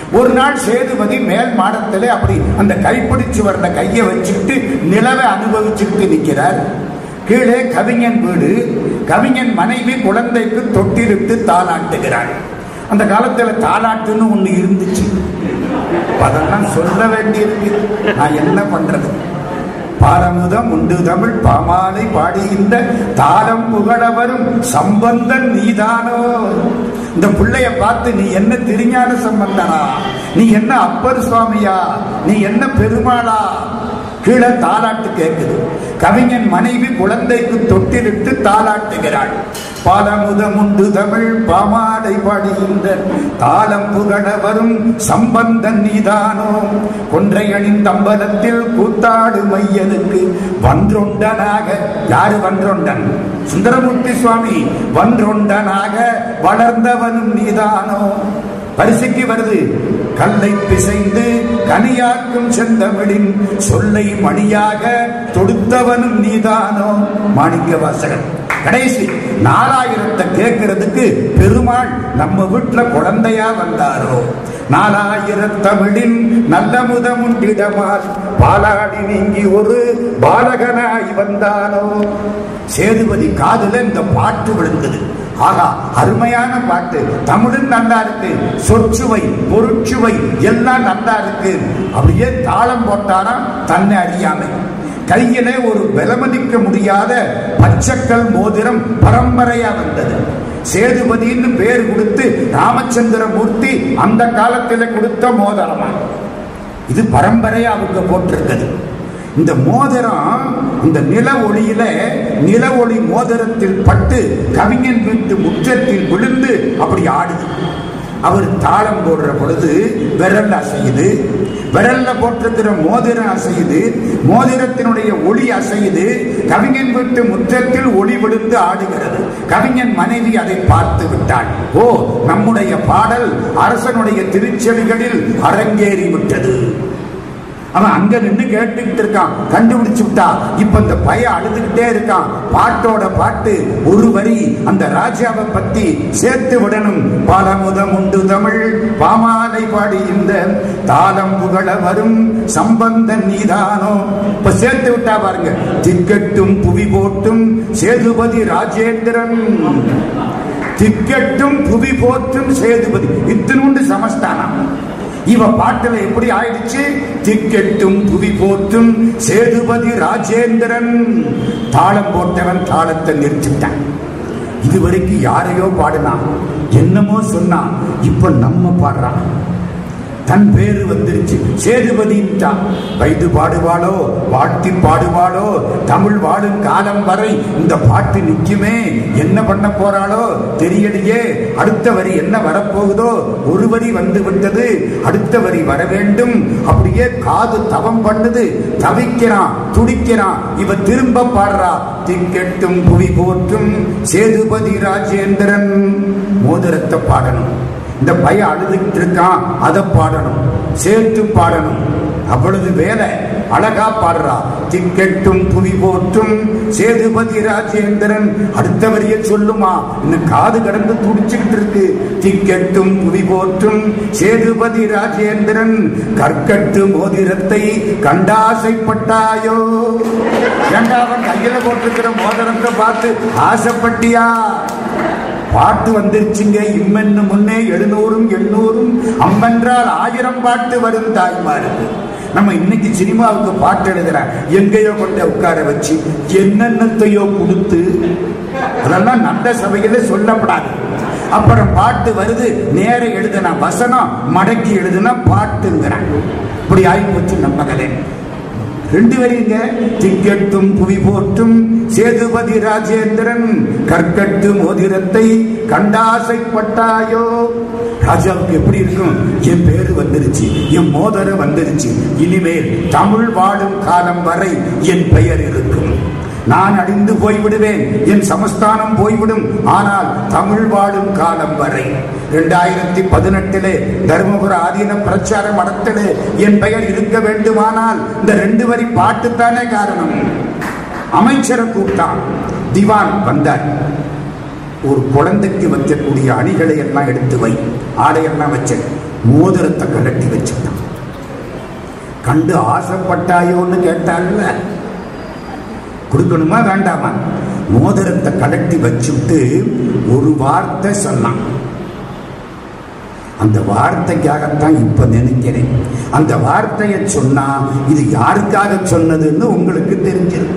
ஒரு நாள் சேதுபதி மேல் மாடத்திலே அப்படி அந்த கைப்பிடிச்சு வர்ற கையை வச்சுக்கிட்டு நிலவை அனுபவிச்சுக்கிட்டு நிற்கிறார் கீழே கவிஞன் வீடு கவிஞன் மனைவி குழந்தைக்கு தொட்டிலிட்டு தாளாட்டுகிறாள் அந்த காலத்துல தாளாட்டுன்னு ஒண்ணு இருந்துச்சு அதெல்லாம் சொல்ல வேண்டியிருக்கு நான் என்ன பண்றது பாரமுதம் உண்டு தமிழ் பாமாலை பாடுகின்ற தாரம் புகழ வரும் சம்பந்தன் நீதானோ இந்த பிள்ளைய பார்த்து நீ என்ன திருஞான சம்பந்தனா நீ என்ன அப்பர் சுவாமியா நீ என்ன பெருமாளா கீழே தாலாட்டு கேட்குது கவிஞன் மனைவி குழந்தைக்கு தொட்டிலிட்டு தாலாட்டுகிறாள் பாலமுதம் உண்டு தமிழ் பாமாடை பாடுகின்ற தாளம் புகழ வரும் சம்பந்தன் நீதானோ கொன்றை அணிந்தம்பலத்தில் கூத்தாடு மையனுக்கு வன்றொண்டனாக யாரு வன்றொண்டன் சுந்தரமூர்த்தி சுவாமி வன்றொண்டனாக வளர்ந்தவனும் நீதானோ பரிசுக்கு வருது கல்லை பிசைந்து கனியாக்கும் செந்தமிழின் சொல்லை மணியாக தொடுத்தவனும் நீதானோ மாணிக்க வாசகன் கடைசி நாலாயிரத்தை கேட்கறதுக்கு பெருமாள் நம்ம வீட்டுல குழந்தையா வந்தாரோ நாலாயிரத்தமிழின் நல்ல முதமுண்டிடமால் பாலாடி நீங்கி ஒரு பாலகனாய் வந்தானோ சேதுபதி காதுல இந்த பாட்டு விழுந்தது ஆகா அருமையான பாட்டு தமிழும் நல்லா இருக்கு சொற்சுவை பொருட்சுவை எல்லாம் நல்லா இருக்கு அப்படியே தாளம் போட்டாரா தன்னை அறியாமை கையிலே ஒரு விலமதிக்க முடியாத பச்சைக்கல் மோதிரம் பரம்பரையா வந்தது சேதுபதினு பேர் கொடுத்து ராமச்சந்திரமூர்த்தி அந்த காலத்தில் கொடுத்த மோதிரமா இது பரம்பரையா அவங்க போட்டிருக்குது இந்த மோதிரம் இந்த நில ஒளியில நில ஒளி மோதிரத்தில் பட்டு கவிஞன் வீட்டு முற்றத்தில் விழுந்து அப்படி ஆடுது அவர் தாளம் போடுற பொழுது விரல் அசையுது விரல்ல போட்டிருக்கிற மோதிரம் அசையுது மோதிரத்தினுடைய ஒளி அசையுது கவிஞன் வீட்டு முற்றத்தில் ஒளி விழுந்து ஆடுகிறது கவிஞன் மனைவி அதை பார்த்து விட்டாள் ஓ நம்முடைய பாடல் அரசனுடைய திருச்செவிகளில் அரங்கேறி விட்டது அவன் அங்க நின்று கேட்டுக்கிட்டு இருக்கான் கண்டுபிடிச்சு விட்டா இப்ப இந்த பையன் அழுதுகிட்டே இருக்கான் பாட்டோட பாட்டு ஒரு வரி அந்த ராஜாவை பத்தி சேர்த்து விடணும் பாலமுதம் உண்டு தமிழ் பாமாலை பாடி இந்த தாளம் புகழ வரும் சம்பந்தன் நீதானோ இப்ப சேர்த்து விட்டா பாருங்க திக்கட்டும் புவி போட்டும் சேதுபதி ராஜேந்திரன் திக்கட்டும் புவி போற்றும் சேதுபதி இத்தினுண்டு சமஸ்தானம் இவ பாட்டுல எப்படி ஆயிடுச்சு திக்கெட்டும் புவி போற்றும் சேதுபதி ராஜேந்திரன் தாளம் போட்டவன் தாளத்தை நிறுத்திட்டான் இதுவரைக்கும் யாரையோ பாடினான் என்னமோ சொன்னான் இப்ப நம்ம பாடுறான் தன் பேரு வந்துருச்சு சேதுபதிட்டா வைத்து பாடுவாளோ வாழ்த்தி பாடுவாளோ தமிழ் வாழும் காலம் வரை இந்த பாட்டு நிக்குமே என்ன பண்ண போறாளோ தெரியலையே அடுத்த வரி என்ன வரப்போகுதோ ஒரு வரி வந்து விட்டது அடுத்த வரி வர வேண்டும் அப்படியே காது தவம் பண்ணுது தவிக்கிறான் துடிக்கிறான் இவ திரும்ப பாடுறா திக்கெட்டும் புவி போற்றும் சேதுபதி ராஜேந்திரன் மோதிரத்தை பாடணும் இந்த பையன் அழுதுகிட்டு இருக்கான் அதை பாடணும் சேர்த்து பாடணும் அவ்வளவு வேலை அழகா பாடுறா திக்கெட்டும் புவி போற்றும் சேதுபதி ராஜேந்திரன் அடுத்த வரிய சொல்லுமா இன்னும் காது கடந்து துடிச்சுக்கிட்டு இருக்கு திக்கெட்டும் புவி போற்றும் சேதுபதி ராஜேந்திரன் கற்கட்டு மோதிரத்தை கண்டாசைப்பட்டாயோ ஏண்டா அவன் கையில போட்டிருக்கிற மோதிரத்தை பார்த்து ஆசைப்பட்டியா பாட்டு வந்துருச்சுங்க இம்மென்னு முன்னே எழுநூறும் எண்ணூறும் அம்பென்றால் ஆயிரம் பாட்டு வரும் தாய்மாருக்கு நம்ம இன்னைக்கு சினிமாவுக்கு பாட்டு எழுதுறேன் எங்கேயோ கொண்டு உட்கார வச்சு என்னென்னத்தையோ கொடுத்து அதெல்லாம் நல்ல சபையில சொல்லப்படாது அப்புறம் பாட்டு வருது நேர எழுதுனா வசனம் மடக்கி எழுதுனா பாட்டுங்கிறான் இப்படி ஆகிப்போச்சு நம்ம கதை ரெண்டு வரிங்க திக்கெட்டும் புவி போற்றும் சேதுபதி ராஜேந்திரன் கற்கட்டு மோதிரத்தை கண்டாசைப்பட்டாயோ ராஜாவுக்கு எப்படி இருக்கும் என் பேரு வந்துருச்சு என் மோதிரம் வந்துருச்சு இனிமேல் தமிழ் வாழும் காலம் வரை என் பெயர் இருக்கும் நான் அழிந்து போய்விடுவேன் என் சமஸ்தானம் போய்விடும் ஆனால் தமிழ் வாழும் காலம் வரை இரண்டாயிரத்தி பதினெட்டிலே தருமபுர ஆதீன பிரச்சார மடத்திலே என் பெயர் இருக்க வேண்டுமானால் இந்த ரெண்டு வரி பாட்டுத்தானே காரணம் அமைச்சரை கூப்பிட்டான் திவான் வந்தார் ஒரு குழந்தைக்கு வைக்கக்கூடிய அணிகளை எல்லாம் எடுத்து வை ஆடையெல்லாம் வச்சேன் மோதிரத்தை கலட்டி வச்சுட்டான் கண்டு ஆசைப்பட்டாயோன்னு கேட்டாங்கல்ல கொடுக்கணுமா வேண்டாமா மோதிரத்தை கலட்டி வச்சுட்டு ஒரு வார்த்தை சொன்னான் அந்த வார்த்தைக்காகத்தான் இப்ப நினைக்கிறேன் அந்த வார்த்தையை சொன்னா இது யாருக்காக சொன்னதுன்னு உங்களுக்கு தெரிஞ்சிடும்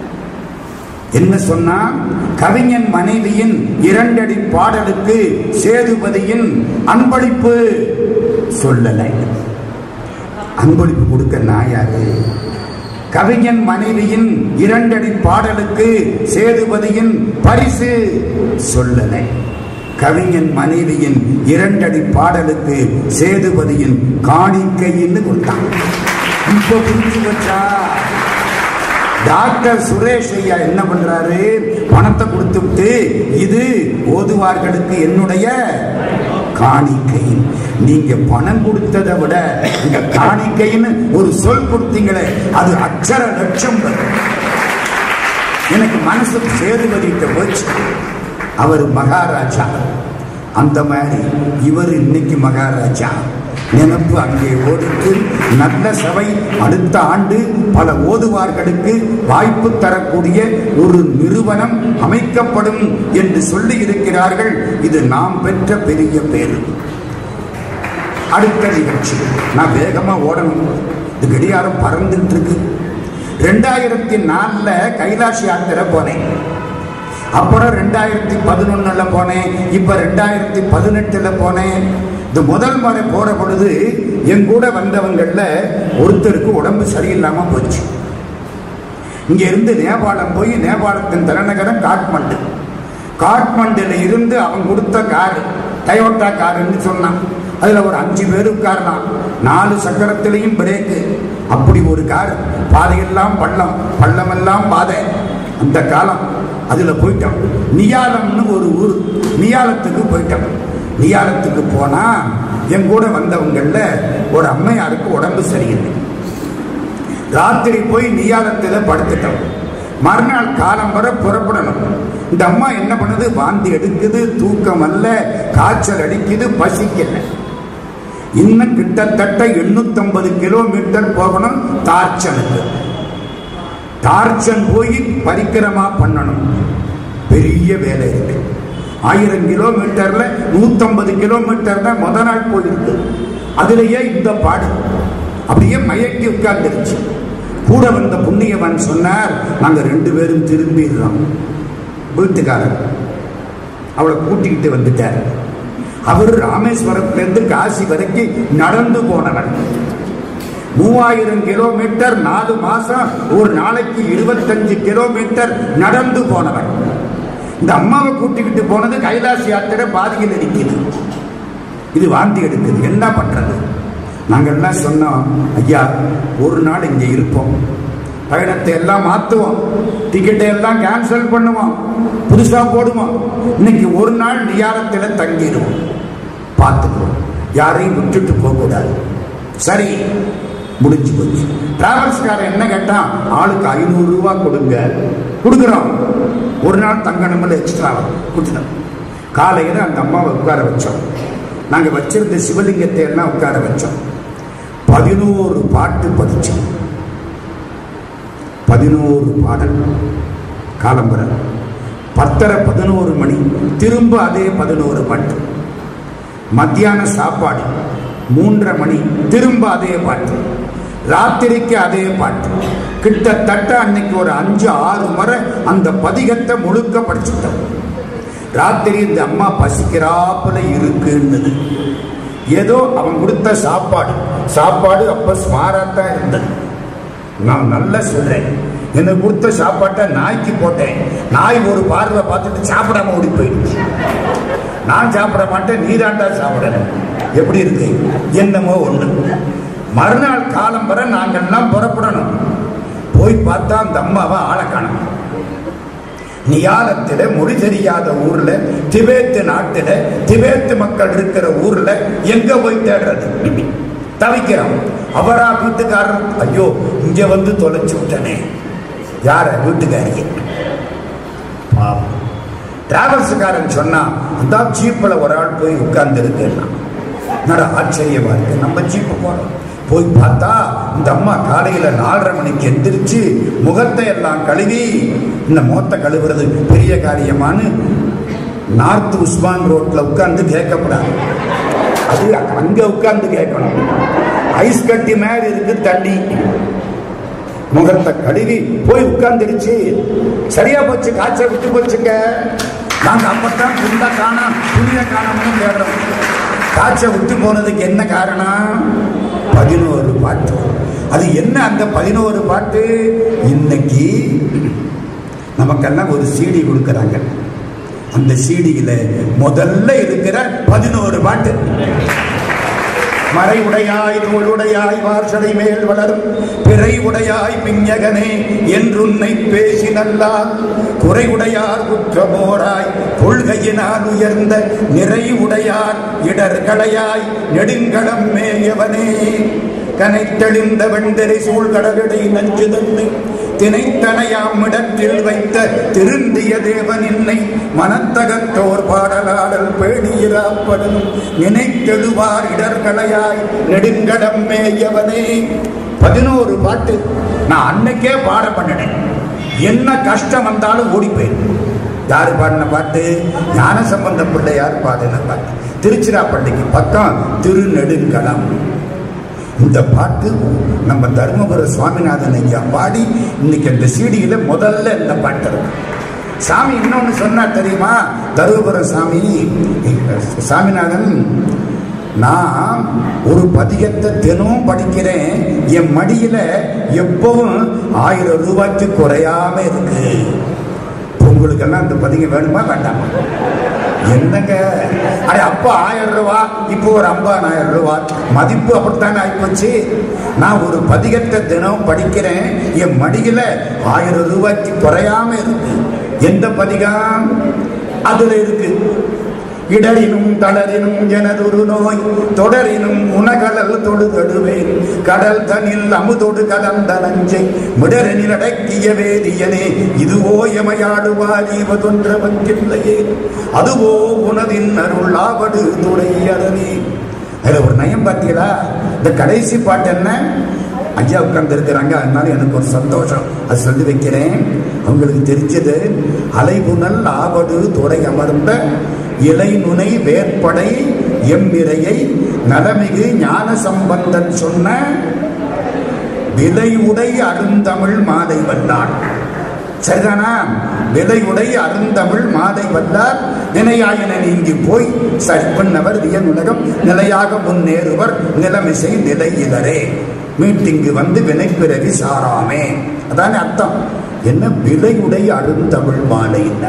என்ன சொன்னா கவிஞன் மனைவியின் இரண்டடி பாடலுக்கு சேதுபதியின் அன்பளிப்பு சொல்லலை அன்பளிப்பு கொடுக்க நான் யாரு கவிஞன் மனைவியின் இரண்டடி பாடலுக்கு சேதுபதியின் பரிசு சொல்லலை கவிஞன் மனைவியின் இரண்டடி பாடலுக்கு சேதுபதியின் காணிக்கைன்னு கொடுத்தான் இப்ப புரிஞ்சு வச்சா டாக்டர் சுரேஷ் ஐயா என்ன பண்றாரு பணத்தை கொடுத்துட்டு இது ஓதுவார்களுக்கு என்னுடைய காணிக்கை நீங்க பணம் கொடுத்ததை விட இந்த காணிக்கைன்னு ஒரு சொல் கொடுத்தீங்களே அது அச்சர லட்சம் வரும். எனக்கு மனசு சேதுபதிட்ட போச்சு அவர் மகாராஜா அந்த மாதிரி இவர் இன்னைக்கு மகாராஜா நினப்பு அங்கே ஓடித்து நல்ல சபை அடுத்த ஆண்டு பல ஓதுவார்களுக்கு வாய்ப்பு தரக்கூடிய ஒரு நிறுவனம் அமைக்கப்படும் என்று சொல்லி இருக்கிறார்கள் இது நாம் பெற்ற பெரிய பேரு அடுத்த நிகழ்ச்சி நான் வேகமா ஓடணும் இது கடிகாரம் பறந்துட்டு இருக்கு ரெண்டாயிரத்தி நாலுல கைலாஷ் யாத்திரை போனேன் அப்புறம் ரெண்டாயிரத்தி பதினொன்னுல போனேன் இப்ப ரெண்டாயிரத்தி பதினெட்டுல போனேன் இந்த முதல் முறை போற பொழுது என் கூட வந்தவங்கள்ல ஒருத்தருக்கு உடம்பு சரியில்லாம போச்சு இங்க இருந்து நேபாளம் போய் நேபாளத்தின் தலைநகரம் காட்மண்டு காட்மண்டுல இருந்து அவன் கொடுத்த கார் டயோட்டா காருன்னு சொன்னான் அதுல ஒரு அஞ்சு பேர் உட்காரலாம் நாலு சக்கரத்திலையும் பிரேக்கு அப்படி ஒரு கார் பாதையெல்லாம் பள்ளம் பள்ளமெல்லாம் பாதை அந்த காலம் அதுல போயிட்டோம் நியாலம்னு ஒரு ஊர் நியாலத்துக்கு போயிட்டோம் நியாலத்துக்கு போனா என் கூட வந்தவங்கள்ல ஒரு அம்மையாருக்கு உடம்பு சரியில்லை ராத்திரி போய் நியாலத்துல படுத்துட்டோம் மறுநாள் காலம் வர புறப்படணும் இந்த அம்மா என்ன பண்ணுது வாந்தி எடுக்குது தூக்கம் அல்ல காய்ச்சல் அடிக்குது பசிக்கல இன்னும் கிட்டத்தட்ட எண்ணூத்தம்பது கிலோமீட்டர் போகணும் தார்ச்சனுக்கு டார்ச்சன் போய் பரிக்கிரமா பண்ணணும் பெரிய வேலை இருக்கு ஆயிரம் கிலோமீட்டர்ல நூத்தம்பது கிலோமீட்டர் தான் முத நாள் போயிருக்கு அதுலயே இந்த பாடு அப்படியே மயக்கி உட்கார்ந்துருச்சு கூட வந்த புண்ணியவன் சொன்னார் நாங்க ரெண்டு பேரும் திரும்பிடுறோம் வீட்டுக்காரர் அவளை கூட்டிக்கிட்டு வந்துட்டார் அவர் ராமேஸ்வரத்திலிருந்து காசி வரைக்கும் நடந்து போனவன் மூவாயிரம் கிலோமீட்டர் நாலு மாசம் ஒரு நாளைக்கு இருபத்தஞ்சு கிலோமீட்டர் நடந்து போனவன் இந்த அம்மாவை கூட்டிக்கிட்டு போனது கைலாஸ் யாத்திரை பாதியில் இருக்குது இது வாந்தி எடுக்குது என்ன பண்றது நாங்கெல்லாம் சொன்னோம் ஐயா ஒரு நாள் இங்க இருப்போம் பயணத்தை எல்லாம் மாத்துவோம் டிக்கெட்டை எல்லாம் கேன்சல் பண்ணுவோம் புதுசா போடுவோம் இன்னைக்கு ஒரு நாள் நியாரத்தில் தங்கிடுவோம் பார்த்துக்குவோம் யாரையும் விட்டுட்டு போகக்கூடாது சரி முடிஞ்சு போச்சு டிராவல்ஸ்காரன் என்ன கேட்டான் ஆளுக்கு ஐநூறு ரூபா கொடுங்க கொடுக்குறோம் ஒரு நாள் தங்கணும்ல எக்ஸ்ட்ரா கொடுத்துட்டோம் காலையில் அந்த அம்மாவை உட்கார வச்சோம் நாங்கள் வச்சிருந்த சிவலிங்கத்தை எல்லாம் உட்கார வச்சோம் பதினோரு பாட்டு பதிச்சோம் பதினோரு பாடல் காலம்பரம் பத்தரை பதினோரு மணி திரும்ப அதே பதினோரு பாட்டு மத்தியான சாப்பாடு மூன்றரை மணி திரும்ப அதே பாட்டு ராத்திரிக்கு அதே பாட்டு கிட்டத்தட்ட அன்னைக்கு ஒரு அஞ்சு ஆறு முறை அந்த பதிகத்தை முழுக்க படிச்சுட்டோம் ராத்திரி இந்த அம்மா பசிக்கிறாப்புல இருக்குன்னு ஏதோ அவன் கொடுத்த சாப்பாடு சாப்பாடு அப்ப ஸ்மாராத்தான் இருந்தது நான் நல்லா சொல்றேன் எனக்கு கொடுத்த சாப்பாட்டை நாய்க்கு போட்டேன் நாய் ஒரு பார்வை பார்த்துட்டு சாப்பிடாம ஓடி போயிடுச்சு நான் சாப்பிட மாட்டேன் நீதாண்டா சாப்பிடணும் எப்படி இருக்கு என்னமோ ஒண்ணு மறுநாள் காலம் வர நாங்கெல்லாம் புறப்படணும் போய் பார்த்தா அந்த அம்மாவை ஆளை காணும் நியாலத்தில மொழி தெரியாத ஊர்ல திபேத்து நாட்டுல திபேத்து மக்கள் இருக்கிற ஊர்ல எங்க போய் தேடுறது தவிக்கிறோம் அவரா வீட்டுக்காரர் ஐயோ இங்க வந்து தொலைச்சு விட்டனே யார வீட்டுக்காரியை பாவம் டிராவல்ஸுக்காரன் சொன்னா அந்த ஜீப்பில் ஒரு ஆள் போய் உட்கார்ந்து இருக்குன்னா நட ஆச்சரியமா இருக்கு நம்ம ஜீப்பு போறோம் போய் பார்த்தா இந்த அம்மா காலையில நாலரை மணிக்கு எந்திரிச்சு முகத்தை எல்லாம் கழுவி இந்த மோத்த கழுவுறது பெரிய காரியமான்னு நார்த் உஸ்மான் ரோட்ல உட்கார்ந்து கேட்கக்கூடாது அது அங்க உட்கார்ந்து கேட்கணும் ஐஸ் கட்டி மேல இருக்கு தண்ணி முகத்தை கழுவி போய் உட்கார்ந்துருச்சு சரியா போச்சு காய்ச்சல் விட்டு போச்சுங்க நாங்க அப்பத்தான் துண்ட காணோம் துணிய காணோம்னு தேடுறோம் காய்ச்சல் விட்டு போனதுக்கு என்ன காரணம் பதினோரு பாட்டு அது என்ன அந்த பதினோரு பாட்டு இன்னைக்கு நமக்கெல்லாம் ஒரு சீடி கொடுக்கறாங்க அந்த சீடியில முதல்ல இருக்கிற பதினோரு பாட்டு மறை உடையாய் நூல் உடையாய் வார்சடை மேல் வளரும் பிறை உடையாய் பிஞகனே என்றுன்னை பேசி நல்லால் குறை உடையார் குற்றமோராய் கொள்கையினால் உயர்ந்த நிறை உடையார் இடர்களையாய் நெடுங்களம் மேயவனே கனைத்தெளிந்த வெண்டரை சூழ்கடலடை நஞ்சு தன்னை தினைத்தனையாம் இடத்தில் வைத்த திருந்திய தேவன் என்னை மனத்தகத்தோர் பாடலாடல் பேணியிராப்படும் நினைத்தெழுவார் இடர்களையாய் நெடுங்கடம் மேயவனே பதினோரு பாட்டு நான் அன்னைக்கே பாட பண்ணினேன் என்ன கஷ்டம் வந்தாலும் ஓடி போயிரு யாரு பாடின பாட்டு ஞான சம்பந்த பிள்ளையார் பாடின பாட்டு திருச்சிராப்பள்ளிக்கு பக்கம் திருநெடுங்கலம் இந்த பாட்டு நம்ம தர்மபுர சுவாமிநாதன் ஐயா பாடி இன்னைக்கு அந்த சீடியில முதல்ல இந்த பாட்டு இருக்கு சாமி இன்னொன்னு சொன்னா தெரியுமா தருமபுர சாமி சாமிநாதன் நான் ஒரு பதிகத்தை தினமும் படிக்கிறேன் என் மடியில எப்பவும் ஆயிரம் ரூபாய்க்கு குறையாம இருக்கு உங்களுக்கெல்லாம் அந்த பதிகம் வேணுமா வேண்டாமா என்னங்க அடே அப்போ ஆயிரம் ரூபா இப்போ ஒரு ஐம்பதாயிரம் ரூபா மதிப்பு அப்படித்தானே ஆயிப்போச்சு நான் ஒரு பதிகத்தை தினம் படிக்கிறேன் என் மடியில ஆயிரம் ரூபாய்க்கு குறையாம இருக்கு எந்த பதிகம் அதுல இருக்கு இடரினும் தளரினும் எனதொரு நோய் தொடரினும் உணகடல் தொடுதடுவேன் கடல் தனில் அமுதொடு கலந்த நஞ்சை மிடரனில் அடக்கிய வேதியனே இதுவோ எமையாடுவார் ஈவதொன்றவங்கில்லையே அதுவோ உனதின் அருள் ஆவடு துணையதனே அதுல ஒரு நயம் பார்த்தீங்களா இந்த கடைசி பாட்டு என்ன ஐயா உட்கார்ந்து இருக்கிறாங்க அதனால எனக்கு ஒரு சந்தோஷம் அது சொல்லி வைக்கிறேன் அவங்களுக்கு தெரிஞ்சது அலைபுணல் ஆவடு துறை அமர்ந்த இலை நுனை வேற்படை எம்மிரையை நலமிகு ஞான சம்பந்தன் சொன்ன விலையுடை அருந்தமிழ் மாதை வல்லான் சரிதானா விலையுடை அருந்தமிழ் மாதை வல்லார் நினையாயின நீங்கி போய் சற்பன்னவர் வியன் உலகம் நிலையாக முன்னேறுவர் நிலமிசை நிலையிலரே மீட்டிங்கு வந்து வினைப்பிறவி சாராமே அதானே அர்த்தம் என்ன விலையுடை அருந்தமிழ் மாலை என்ன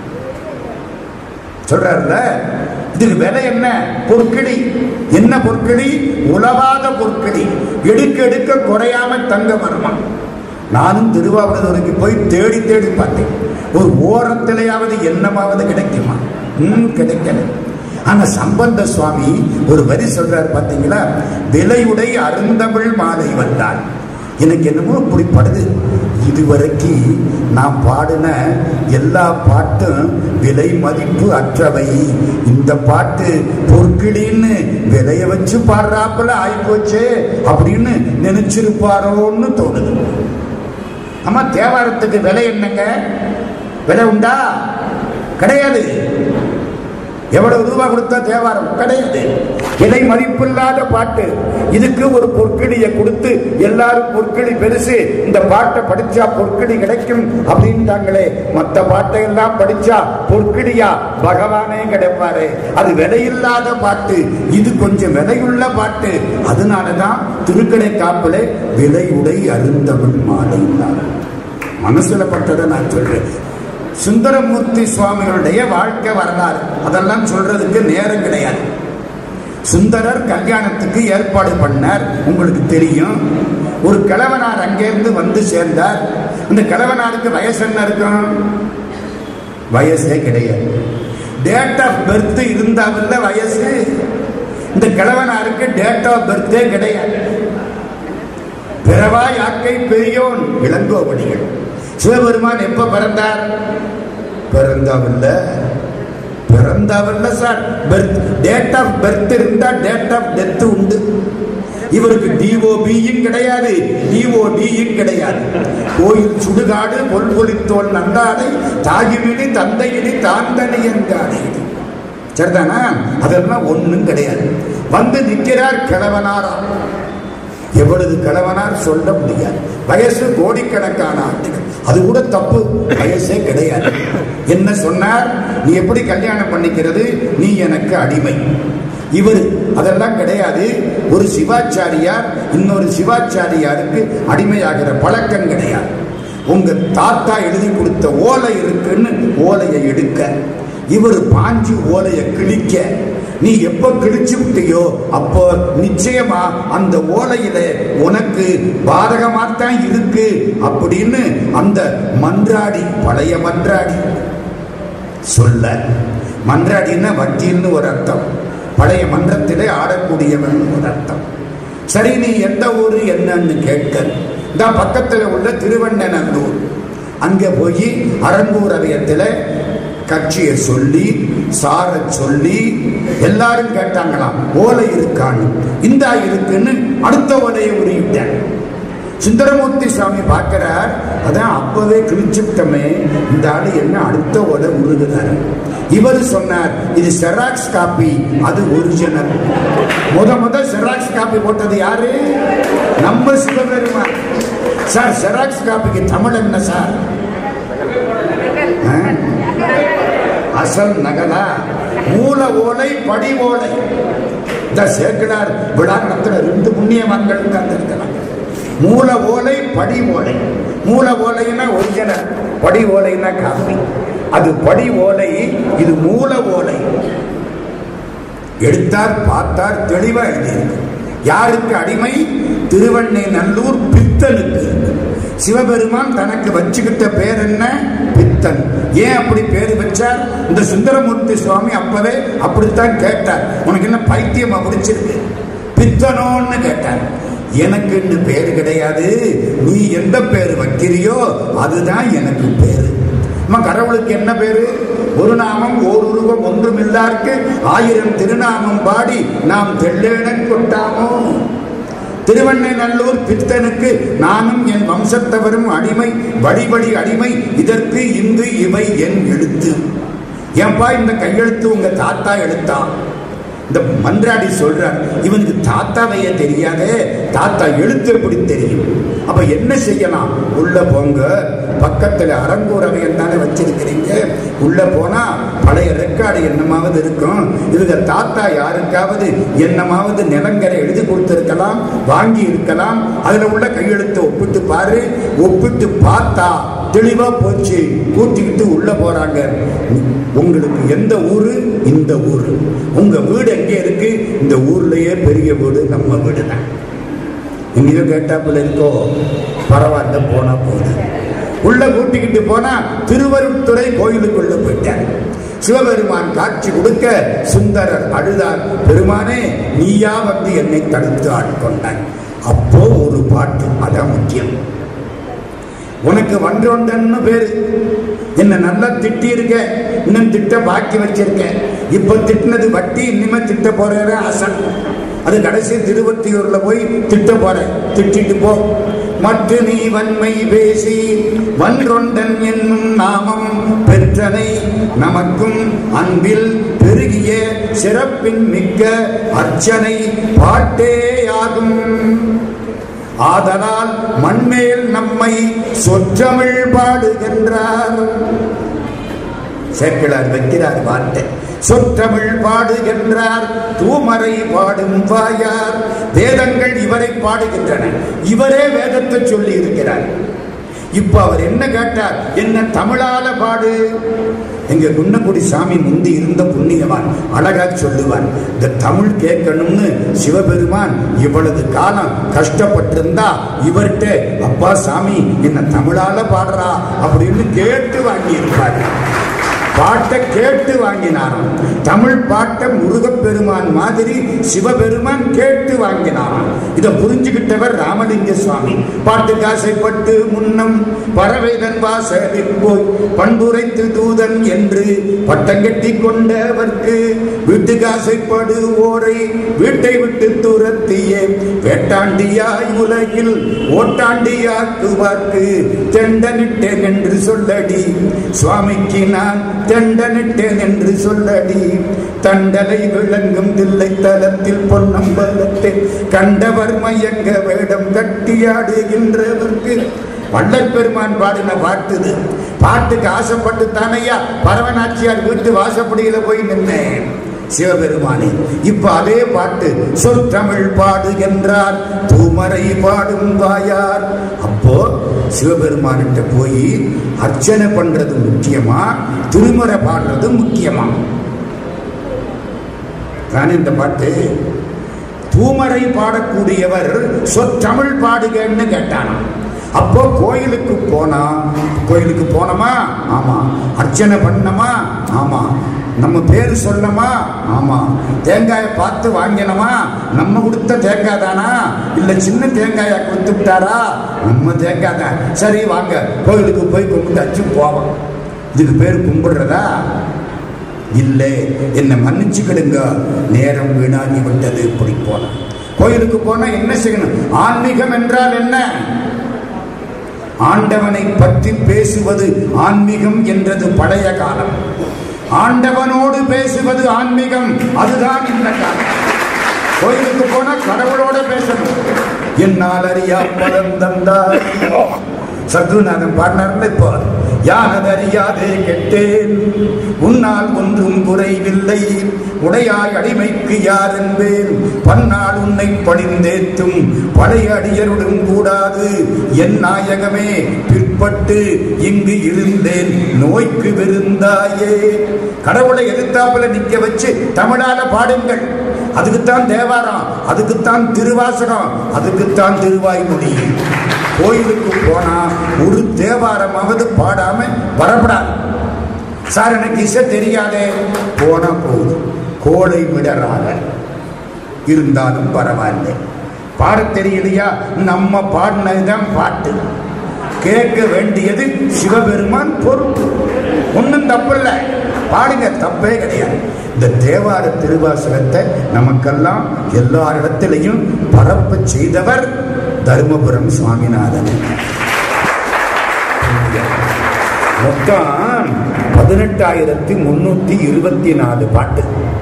சொல்றாருல இதுக்கு விலை என்ன பொற்கிளி என்ன பொற்கிளி உலவாத பொற்கிளி எடுக்க எடுக்க குறையாம தங்க வருமா நானும் திருவாவூருக்கு போய் தேடி தேடி பார்த்தேன் ஒரு ஓரத்திலேயாவது என்னமாவது கிடைக்குமா ம் கிடைக்கல ஆனா சம்பந்த சுவாமி ஒரு வரி சொல்றாரு பாத்தீங்களா விலையுடை அருந்தமிழ் மாலை வந்தார் எனக்கு என்னமோ பிடிப்படுது இதுவரைக்கு நான் பாடின எல்லா பாட்டும் விலை மதிப்பு அற்றவை இந்த பாட்டு பொற்கிளின்னு விலைய வச்சு பாடுறாப்புல ஆயிப்போச்சு அப்படின்னு நினைச்சிருப்பாரோன்னு தோணுது ஆமா தேவாரத்துக்கு விலை என்னங்க விலை உண்டா கிடையாது எவ்வளவு ரூபாய் கொடுத்தா தேவாரம் கிடையாது விலை மதிப்பில்லாத பாட்டு இதுக்கு ஒரு பொற்கிளியை கொடுத்து எல்லாரும் பொற்கிளி பெருசு இந்த பாட்டை படிச்சா பொற்கிளி கிடைக்கும் அப்படின்ட்டாங்களே மற்ற பாட்டை எல்லாம் படிச்சா பொற்கிளியா பகவானே கிடைப்பாரு அது விலையில்லாத பாட்டு இது கொஞ்சம் விலையுள்ள பாட்டு அதனாலதான் திருக்கடை காப்பிலே விலையுடை அருந்தமிழ் மாலை மனசுல பட்டதை நான் சொல்றேன் சுந்தரமூர்த்தி சுவாமிகளுடைய வாழ்க்கை வரலாறு அதெல்லாம் சொல்றதுக்கு நேரம் கிடையாது சுந்தரர் கல்யாணத்துக்கு ஏற்பாடு பண்ணார் உங்களுக்கு தெரியும் ஒரு கிழவனார் அங்கேருந்து வந்து சேர்ந்தார் அந்த கிழவனாருக்கு வயசு என்ன இருக்கும் வயசே கிடையாது டேட் ஆஃப் பர்த் இருந்தாவில்ல வயசு இந்த கிழவனாருக்கு டேட் ஆஃப் பர்த்தே கிடையாது பிறவா யாக்கை பெரியோன் இளங்கோவடிகள் சிவபெருமான் எப்ப பிறந்தார் பிறந்தாவில்ல பிறந்தவல்ல sir birth date of birth இருந்தா டேட் ஆஃப் டெத் உண்டு இவருக்கு டிஓபியும் கிடையாது டிஓடியும் கிடையாது கோயில் சுடுகாடு பொல்பொலித்தோல் நந்தாடை தாகிமினி தந்தையினி தாந்தனி என்காடை சரிதானா அதெல்லாம் ஒண்ணும் கிடையாது வந்து நிற்கிறார் கிழவனாரா எவ்வளவு கிழவனார் சொல்ல முடியாது வயசு கோடிக்கணக்கான ஆண்டுகள் அது கூட தப்பு வயசே கிடையாது என்ன சொன்னார் நீ எப்படி கல்யாணம் பண்ணிக்கிறது நீ எனக்கு அடிமை இவர் அதெல்லாம் கிடையாது ஒரு சிவாச்சாரியார் இன்னொரு சிவாச்சாரியாருக்கு அடிமையாகிற பழக்கம் கிடையாது உங்க தாத்தா எழுதி கொடுத்த ஓலை இருக்குன்னு ஓலையை எடுக்க இவர் பாஞ்சு ஓலையை கிழிக்க நீ எப்ப கிழிச்சு விட்டியோ அப்போ நிச்சயமா அந்த ஓலையில உனக்கு பாதகமாத்தான் இருக்கு அப்படின்னு அந்த மன்றாடி பழைய மன்றாடி சொல்ல மன்றாடின்னா வக்கீல்னு ஒரு அர்த்தம் பழைய மன்றத்திலே ஆடக்கூடியவன் ஒரு அர்த்தம் சரி நீ எந்த ஊரு என்னன்னு கேட்க இந்த பக்கத்தில் உள்ள திருவண்ணநல்லூர் அங்கே போய் அரங்கூர் அவையத்தில் கட்சியை சொல்லி சார சொல்லி எல்லாரும் கேட்டாங்களாம் ஓலை இருக்கான்னு இந்தா இருக்குன்னு அடுத்த ஓலையை உருவிட்டேன் சுந்தரமூர்த்தி சுவாமி பார்க்கிறார் அதான் அப்பவே கிழிச்சுட்டமே இந்த ஆளு என்ன அடுத்த ஓலை உருகுதாரு இவர் சொன்னார் இது செராக்ஸ் காப்பி அது ஒரிஜினல் முத முத செராக்ஸ் காப்பி போட்டது யாரு நம்ம சிவபெருமான் சார் செராக்ஸ் காப்பிக்கு தமிழ் என்ன சார் ஆ? அசல் நகலா மூல ஓலை படி ஓலை இந்த சேக்கிடார் விழா நடத்துற ரெண்டு புண்ணியவான்கள் உட்கார்ந்திருக்கலாம் மூல ஓலை படி ஓலை மூல ஓலைன்னா ஒரிஜினல் படி ஓலைன்னா காப்பி அது படி ஓலை இது மூல ஓலை எடுத்தார் பார்த்தார் தெளிவா எழுதியிருக்கு யாருக்கு அடிமை திருவண்ணை நல்லூர் பித்தனுக்கு சிவபெருமான் தனக்கு வச்சுக்கிட்ட பேர் என்ன பித்தன் ஏன் அப்படி பேர் வச்சார் இந்த சுந்தரமூர்த்தி சுவாமி அப்பவே அப்படித்தான் கேட்டார் உனக்கு என்ன பைத்தியமா பிடிச்சிருக்கு பித்தனோன்னு கேட்டார் எனக்கு பேர் கிடையாது நீ எந்த பேர் வைக்கிறியோ அதுதான் எனக்கு பேரு நம்ம கடவுளுக்கு என்ன பேரு ஒரு நாமம் ஓர் உருவம் ஒன்றும் இல்லாருக்கு ஆயிரம் திருநாமம் பாடி நாம் தெள்ளேடன் கொட்டாமோ திருவண்ணை நல்லூர் பித்தனுக்கு நானும் என் வம்சத்தவரும் அடிமை வழிபடி அடிமை இதற்கு இன்று இவை என் எழுத்து ஏன்பா இந்த கையெழுத்து உங்க தாத்தா எழுத்தா இந்த மன்றாடி சொல்றார் இவனுக்கு தாத்தாவைய தெரியாதே தாத்தா எழுத்து எப்படி தெரியும் அப்ப என்ன செய்யலாம் உள்ள போங்க பக்கத்துல அரங்கூரவையன் தானே வச்சிருக்கிறீங்க உள்ள போனா பழைய ரெக்கார்டு என்னமாவது இருக்கும் இதுல தாத்தா யாருக்காவது என்னமாவது நிலங்கரை எழுதி கொடுத்திருக்கலாம் வாங்கி இருக்கலாம் அதுல உள்ள கையெழுத்தை ஒப்பிட்டு பாரு ஒப்பிட்டு பார்த்தா தெளிவா போச்சு கூட்டிக்கிட்டு உள்ள போறாங்க உங்களுக்கு எந்த ஊரு இந்த ஊரு உங்க வீடு எங்க இருக்கு இந்த ஊர்லயே பெரிய வீடு நம்ம வீடு தான் இங்கேயோ கேட்டாப்புல இருக்கோ பரவாயில்ல போனா போகுது உள்ள கூட்டிக்கிட்டு போனா திருவருட்துறை கோயிலுக்குள்ள போயிட்டார் சிவபெருமான் காட்சி கொடுக்க சுந்தரர் அழுதார் பெருமானே நீயா வந்து என்னை தடுத்து ஆட்கொண்டாய் அப்போ ஒரு பாட்டு அதான் முக்கியம் உனக்கு வன்றொண்டன்னு பேரு என்ன நல்லா திட்டி இருக்க இன்னும் திட்ட பாக்கி வச்சிருக்க இப்ப திட்டினது வட்டி இனிமே திட்ட போற அசன் அது கடைசி திருவத்தியூர்ல போய் திட்ட போற திட்டிட்டு போ மற்ற நீ வன்மை பேசி வன்றொண்டன் என்னும் நாமம் பெற்றனை நமக்கும் அன்பில் பெருகிய சிறப்பின் மிக்க அர்ச்சனை பாட்டேயாகும் ஆதலால் மண்மேல் நம்மை சொற்றமிழ் பாடுகின்றார் சேர்க்கிறார் வைக்கிறார் வார்த்தை சொற்றமிழ் பாடுகின்றார் தூமரை பாடும் வாயார் வேதங்கள் இவரை பாடுகின்றன இவரே வேதத்தை சொல்லி இருக்கிறார் இப்ப அவர் என்ன கேட்டார் என்ன தமிழால பாடு எங்க குன்னக்குடி சாமி முந்தி இருந்த புண்ணியவான் அழகா சொல்லுவான் இந்த தமிழ் கேட்கணும்னு சிவபெருமான் இவ்வளவு காலம் கஷ்டப்பட்டிருந்தா இவர்கிட்ட அப்பா சாமி என்ன தமிழால பாடுறா அப்படின்னு கேட்டு வாங்கி இருப்பாரு பாட்டை கேட்டு வாங்கினாராம் தமிழ் பாட்டை முருகப்பெருமான் மாதிரி சிவபெருமான் கேட்டு வாங்கினாராம் இதை புரிஞ்சுக்கிட்டவர் ராமலிங்க சுவாமி பாட்டுக்கு ஆசைப்பட்டு முன்னம் பறவைதன் வாசலில் போய் பண்புரைத்து தூதன் என்று பட்டம் கட்டி கொண்டவர்க்கு வீட்டுக்கு ஆசைப்படு ஓரை வீட்டை விட்டு துரத்தியே வேட்டாண்டியாய் உலகில் ஓட்டாண்டியாக்குவார்க்கு தெண்டனிட்டேன் என்று சொல்லடி சுவாமிக்கு நான் தெண்டனிட்டேன் என்று சொல்லடி தண்டலை விளங்கும் தில்லை தலத்தில் பொன்னம்பலத்தை கண்டவர் மயங்க வேடம் கட்டியாடுகின்றவர்க்கு வள்ளல் பெருமான் பாடின பாட்டுது பாட்டுக்கு ஆசைப்பட்டு தானையா பரவனாச்சியார் வீட்டு வாசப்படியில போய் நின்னேன் சிவபெருமானே இப்ப அதே பாட்டு சொற்தமிழ் பாடு என்றார் தூமரை பாடும் வாயார் அப்போ சிவபெருமான்கிட்ட போய் அர்ச்சனை பண்றது முக்கியமா திருமுறை பாடுறது முக்கியமா தான் இந்த பாட்டு தூமரை பாடக்கூடியவர் சொற்றமிழ் பாடுகன்னு கேட்டானாம் அப்போ கோயிலுக்கு போனா கோயிலுக்கு போனோமா ஆமா அர்ச்சனை பண்ணமா ஆமா நம்ம பேர் சொல்லமா ஆமா தேங்காயை பார்த்து வாங்கினோமா நம்ம கொடுத்த தேங்காய் தானா இல்ல சின்ன தேங்காயை கொடுத்து விட்டாரா நம்ம தேங்காய் தான் சரி வாங்க கோயிலுக்கு போய் கும்பிட்டாச்சு போவோம் இதுக்கு பேர் கும்பிடுறதா இல்லை என்னை மன்னிச்சுக்கிடுங்க நேரம் வீணாகி விட்டது இப்படி போன கோயிலுக்கு போனா என்ன செய்யணும் ஆன்மீகம் என்றால் என்ன ஆண்டவனை பற்றி பேசுவது ஆன்மீகம் என்றது பழைய காலம் ஆண்டவனோடு பேசுவது ஆன்மீகம் அதுதான் இந்த காலம் கோயிலுக்கு போனா கடவுளோட பேசணும் என்னால் அறியா பலம் தந்தார் சத்ருநாதன் பாடினார்ல இப்போ யானது அறியாதே கெட்டேன் உன்னால் ஒன்றும் குறைவில்லை உடையாய் அடிமைக்கு யார் என்பேன் பன்னால் உன்னை பணிந்தேத்தும் பழைய அடியருடன் கூடாது என் நாயகமே பிற்பட்டு இங்கு இருந்தேன் நோய்க்கு விருந்தாயே கடவுளை எதிர்த்தாப்புல நிக்க வச்சு தமிழால பாடுங்கள் அதுக்குத்தான் தேவாரம் அதுக்குத்தான் திருவாசகம் அதுக்குத்தான் திருவாய்மொழி கோயிலுக்கு போனா ஒரு தேவாரமாவது பாடாம வரப்படாது சார் எனக்கு இசை தெரியாதே போனா போகுது கோடை விடறாக இருந்தாலும் பரவாயில்லை பாட தெரியலையா நம்ம பாடினதுதான் பாட்டு கேட்க வேண்டியது சிவபெருமான் பொறுப்பு ஒன்றும் தப்பில்லை பாடுங்க தப்பே கிடையாது இந்த தேவார திருவாசகத்தை நமக்கெல்லாம் எல்லாரிடத்திலையும் பரப்ப செய்தவர் தருமபுரம் சுவாமிநாதன் மொத்தம் பதினெட்டாயிரத்தி முன்னூத்தி இருபத்தி நாலு பாட்டு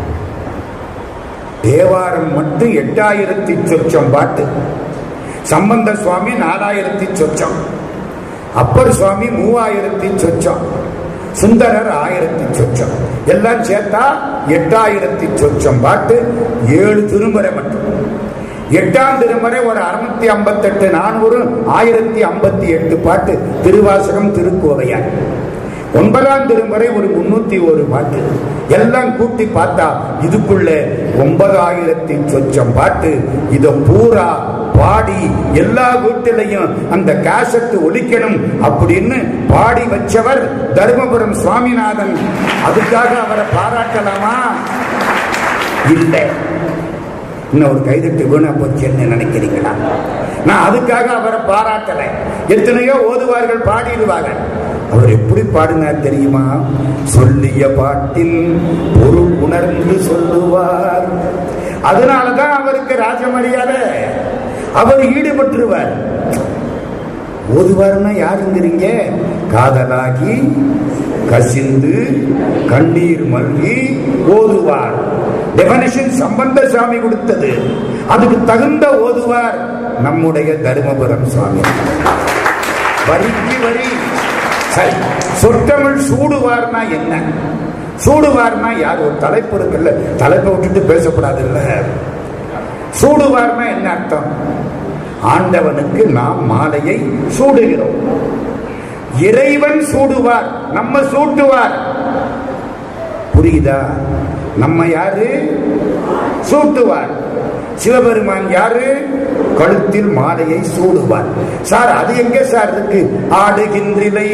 தேவாரம் மட்டும் எட்டாயிரத்தி சொச்சம் பாட்டு சம்பந்த சுவாமி நாலாயிரத்தி சொச்சம் அப்பர் சுவாமி மூவாயிரத்தி சொச்சம் சுந்தரர் ஆயிரத்தி சொச்சம் எல்லாம் சேர்த்தா எட்டாயிரத்தி சொச்சம் பாட்டு ஏழு திருமுறை மட்டும் எட்டாம் திருமுறை ஒரு அறுநூத்தி ஐம்பத்தெட்டு நானூறு ஆயிரத்தி ஐம்பத்தி எட்டு பாட்டு திருவாசகம் திருக்கோவையார் ஒன்பதாம் திருமுறை ஒரு முன்னூத்தி ஒரு பாட்டு எல்லாம் கூட்டி பார்த்தா இதுக்குள்ள ஒன்பதாயிரத்தி சொச்சம் பாட்டு இத பூரா பாடி எல்லா வீட்டிலையும் அந்த கேசட்டு ஒலிக்கணும் அப்படின்னு பாடி வச்சவர் தருமபுரம் சுவாமிநாதன் அதுக்காக அவரை பாராட்டலாமா இல்லை இன்னும் ஒரு கைதட்டு வீணா போச்சுன்னு நினைக்கிறீங்களா நான் அதுக்காக அவரை பாராட்டல எத்தனையோ ஓதுவார்கள் பாடிடுவார்கள் அவர் எப்படி பாடினார் தெரியுமா சொல்லிய பாட்டில் பொருள் உணர்ந்து சொல்லுவார் அதனாலதான் அவருக்கு ராஜமரியாதை அவர் ஈடுபட்டுருவார் ஓதுவார்னா யாருங்கிறீங்க காதலாகி கசிந்து கண்ணீர் மல்கி ஓதுவார் டெபனிஷன் சம்பந்த சாமி கொடுத்தது அதுக்கு தகுந்த ஓதுவார் நம்முடைய தருமபுரம் சுவாமி வரிக்கு வரி சரி சொற்றமிழ் சூடுவார்னா என்ன சூடுவார்னா யார் ஒரு தலைப்பு இருக்குல்ல தலைப்பை விட்டுட்டு பேசக்கூடாது இல்ல சூடுவார்னா என்ன அர்த்தம் ஆண்டவனுக்கு நாம் மாலையை சூடுகிறோம் இறைவன் சூடுவார் நம்ம சூட்டுவார் புரியுதா நம்ம யாரு சூட்டுவார் சிவபெருமான் யாரு கழுத்தில் மாலையை சூடுவார் சார் அது எங்க சார் இருக்கு ஆடுகின்றிலை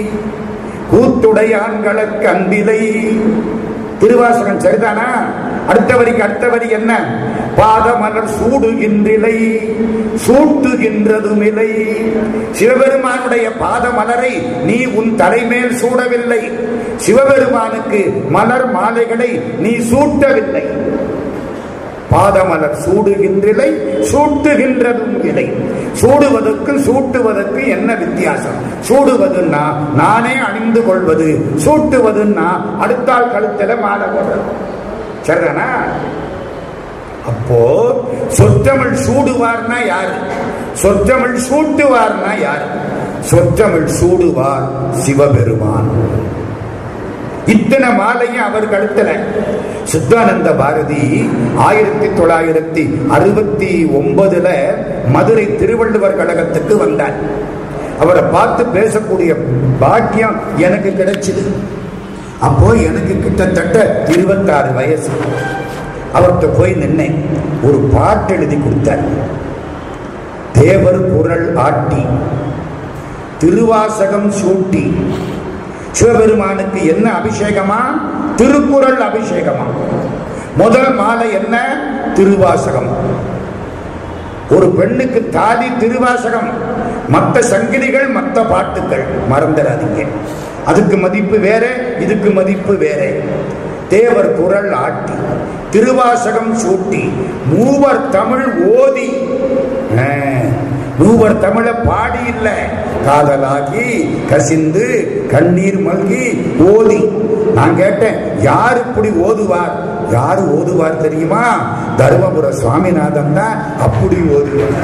கூத்துடையான்களுக்கு அன்பிலை திருவாசகம் சரிதானா அடுத்த வரிக்கு அடுத்த வரி என்ன பாதமலர் சூடுகின்றிலை சூட்டுகின்றதும் இலை சிவபெருமானுடைய பாதமலரை நீ உன் தலைமேல் சூடவில்லை சிவபெருமானுக்கு மலர் மாலைகளை நீ சூட்டவில்லை பாதமலர் சூடுகின்றிலை சூட்டுகின்றதும் இலை சூடுவதற்கும் சூட்டுவதற்கு என்ன வித்தியாசம் சூடுவதுன்னா நானே அணிந்து கொள்வது சூட்டுவதுன்னா அடுத்தாள் கழுத்துல மாலை போடுறது சரிதானா அப்போ சொற்றமிழ் சூடுவார்னா யாரு சொற்றமிழ் சூட்டுவார்னா யாரு சொற்றமிழ் சூடுவார் சிவபெருமான் இத்தனை மாலையும் அவர் கழுத்தல சித்தானந்த பாரதி ஆயிரத்தி தொள்ளாயிரத்தி அறுபத்தி ஒன்பதுல மதுரை திருவள்ளுவர் கழகத்துக்கு வந்தார் அவரை பார்த்து பேசக்கூடிய பாக்கியம் எனக்கு கிடைச்சது அப்போ எனக்கு கிட்டத்தட்ட இருபத்தாறு வயசு அவர்கிட்ட போய் நின்னேன் ஒரு பாட்டு எழுதி கொடுத்தார் தேவர் குரல் ஆட்டி திருவாசகம் சூட்டி சிவபெருமானுக்கு என்ன அபிஷேகமா திருக்குறள் அபிஷேகமா முதல் மாலை என்ன திருவாசகம் ஒரு பெண்ணுக்கு தாலி திருவாசகம் மற்ற சங்கிலிகள் மற்ற பாட்டுகள் மறந்துடாதீங்க அதுக்கு மதிப்பு வேற இதுக்கு மதிப்பு வேற தேவர் குரல் ஆட்டி திருவாசகம் சூட்டி மூவர் தமிழ் ஓதி ஆ, மூவர் தமிழ பாடி இல்ல காதலாகி கசிந்து கண்ணீர் மல்கி ஓதி நான் கேட்டேன் யார் இப்படி ஓதுவார் யாரு ஓதுவார் தெரியுமா தருமபுர சுவாமிநாதன் தான் அப்படி ஓதுவார்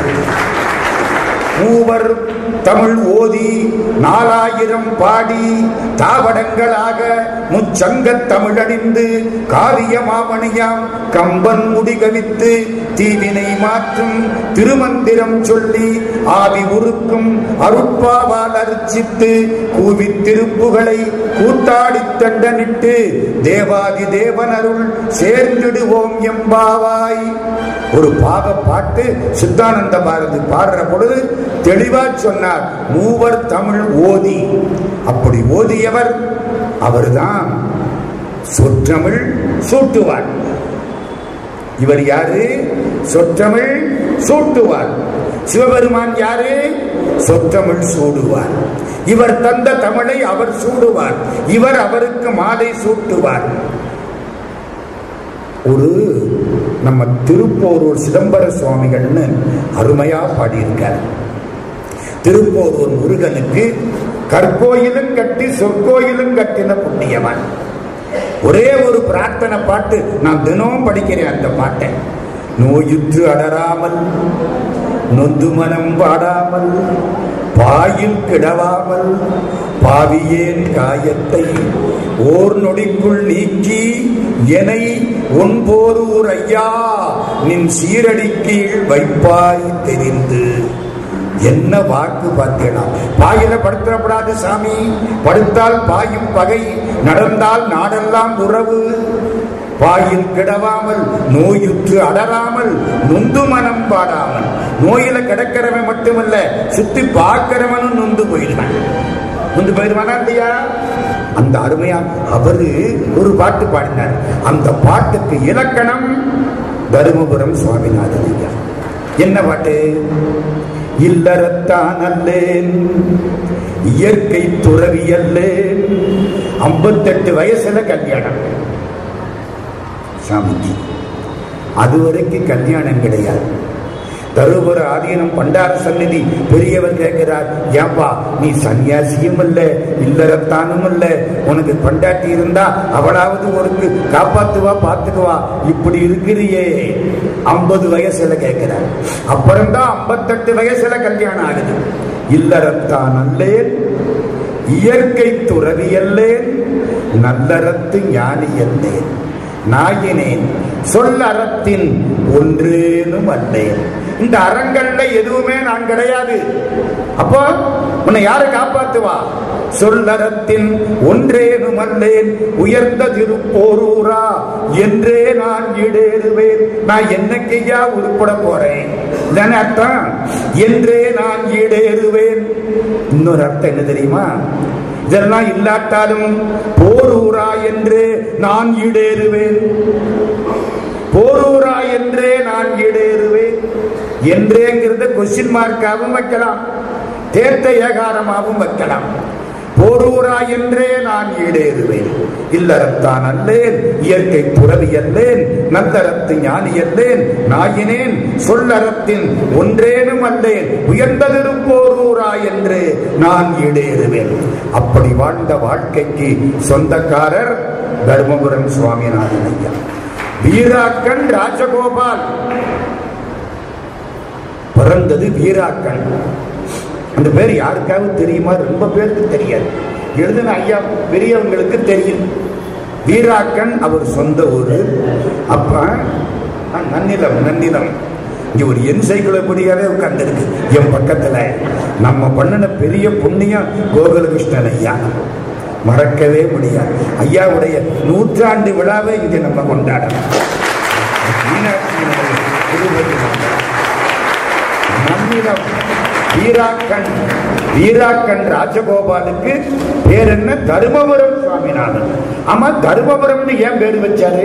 மூவர் தமிழ் ஓதி நாலாயிரம் பாடி தாவடங்களாக முச்சங்க தமிழணிந்து காரிய மாமணியாம் கம்பன் முடிகவித்து தீவினை மாற்றும் திருமந்திரம் சொல்லி ஆவி உருக்கும் அருட்பாவால் அர்ச்சித்து கூவி திருப்புகளை கூத்தாடி தண்டனிட்டு தேவாதி தேவன் அருள் சேர்ந்திடுவோம் எம்பாவாய் ஒரு பாக பாட்டு சித்தானந்த பாரதி பாடுற பொழுது தெளிவா சொன்னார் மூவர் தமிழ் ஓதி அப்படி ஓதியவர் அவர்தான் சொற்றமிழ் சூட்டுவார் இவர் யாரு சொற்றமிழ் சூட்டுவார் சிவபெருமான் யாரு சொற்றமிழ் சூடுவார் இவர் தந்த தமிழை அவர் சூடுவார் இவர் அவருக்கு மாலை சூட்டுவார் ஒரு நம்ம திருப்போரூர் சிதம்பர சுவாமிகள்னு அருமையா பாடியிருக்கார் திருப்போரூர் முருகனுக்கு கற்கோயிலும் கட்டி சொற்கோயிலும் கட்டின புண்ணியவன் ஒரே ஒரு பிரார்த்தனை பாட்டு நான் தினமும் படிக்கிறேன் அந்த பாட்டை நோயுற்று அடராமல் நொந்து மனம் பாடாமல் பாயில் கிடவாமல் பாவியேன் காயத்தை ஓர் நொடிக்குள் நீக்கி எனை ஒன்போரூர் ஐயா நின் சீரடி கீழ் வைப்பாய் தெரிந்து என்ன வாக்கு பார்த்தேனா பாயில படுத்தப்படாது சாமி படுத்தால் பாயும் பகை நடந்தால் நாடெல்லாம் உறவு பாயில் கிடவாமல் நோயுற்று அடராமல் நொந்து மனம் பாடாமல் நோயில கிடக்கிறவன் மட்டுமல்ல சுத்தி பார்க்கிறவனும் நொந்து போயிடுவான் நொந்து போயிடுவானா இல்லையா அந்த அருமையா அவரு ஒரு பாட்டு பாடினார் அந்த பாட்டுக்கு இலக்கணம் தருமபுரம் சுவாமிநாதன் ஐயா என்ன பாட்டு இல்லறத்தான் அல்லேன் இயற்கை துறவி அல்லேன் ஐம்பத்தெட்டு வயசுல கல்யாணம் சாமிக்கு அது வரைக்கும் கல்யாணம் கிடையாது தருபுர ஆதீனம் பண்டார சந்நிதி பெரியவர் கேட்கிறார் ஏன்பா நீ சன்னியாசியும் இல்ல இல்லறத்தானும் இல்ல உனக்கு பண்டாட்டி இருந்தா அவளாவது உனக்கு காப்பாத்துவா பாத்துக்குவா இப்படி இருக்கிறியே ஐம்பது வயசுல கேட்கிறார் அப்புறம்தான் ஐம்பத்தெட்டு வயசுல கல்யாணம் ஆகுது இல்லறத்தான் அல்லேன் இயற்கை துறவி அல்லேன் நல்லறத்து ஞானி அல்லேன் நாயினேன் சொல்லறத்தின் ஒன்றேனும் அல்லேன் இந்த அறங்கள்ல எதுவுமே நான் கிடையாது அப்போ உன்னை யாரு காப்பாத்துவா சொல்லறத்தின் ஒன்றேனும் அல்லேன் உயர்ந்த திருப்போரூரா என்றே நான் ஈடேறுவேன் நான் என்னைக்கையா உருப்பட போறேன் தானே அர்த்தம் என்றே நான் ஈடேறுவேன் இன்னொரு அர்த்தம் என்ன தெரியுமா இதெல்லாம் இல்லாட்டாலும் போரூரா என்று நான் ஈடேறுவேன் போரூரா என்றே நான் என்றேங்கிறத கொஸ்டின் மார்க்காகவும் வைக்கலாம் தேர்த்த ஏகாரமாகவும் வைக்கலாம் போரூரா என்றே நான் ஈடேறுவேன் இல்லறத்தான் அல்லேன் இயற்கை துறவி அல்லேன் நல்லறத்து ஞானி அல்லேன் நாயினேன் சொல்லறத்தின் ஒன்றேனும் அல்லேன் உயர்ந்ததிரும் போரூரா என்று நான் ஈடேறுவேன் அப்படி வாழ்ந்த வாழ்க்கைக்கு சொந்தக்காரர் தர்மபுரம் சுவாமிநாதன் ஐயா வீராக்கன் ராஜகோபால் பிறந்தது வீராக்கன் அந்த பேர் யாருக்காவது தெரியுமா ரொம்ப பேருக்கு தெரியாது எழுதின ஐயா பெரியவங்களுக்கு தெரியும் வீராக்கன் அவர் சொந்த ஊரு அப்ப ஆ, நன்னிலம் நன்னிலம் இங்க ஒரு என்சைக்ளோபீடியாவே உட்கார்ந்துருக்கு என் பக்கத்துல நம்ம பண்ணின பெரிய புண்ணியம் கோகுலகிருஷ்ணன் ஐயா மறக்கவே முடியாது ஐயாவுடைய நூற்றாண்டு விழாவை இங்க நம்ம கொண்டாடணும் மீனாட்சியினுடைய திருப்பதி மண்டலம். நம்மிடம் வீராக்கன் வீராக்கன் ராஜகோபாலுக்கு பேர் என்ன தருமபுரம் சுவாமிநாதன் ஆமா தருமபுரம்னு ஏன் பேர் வச்சாரு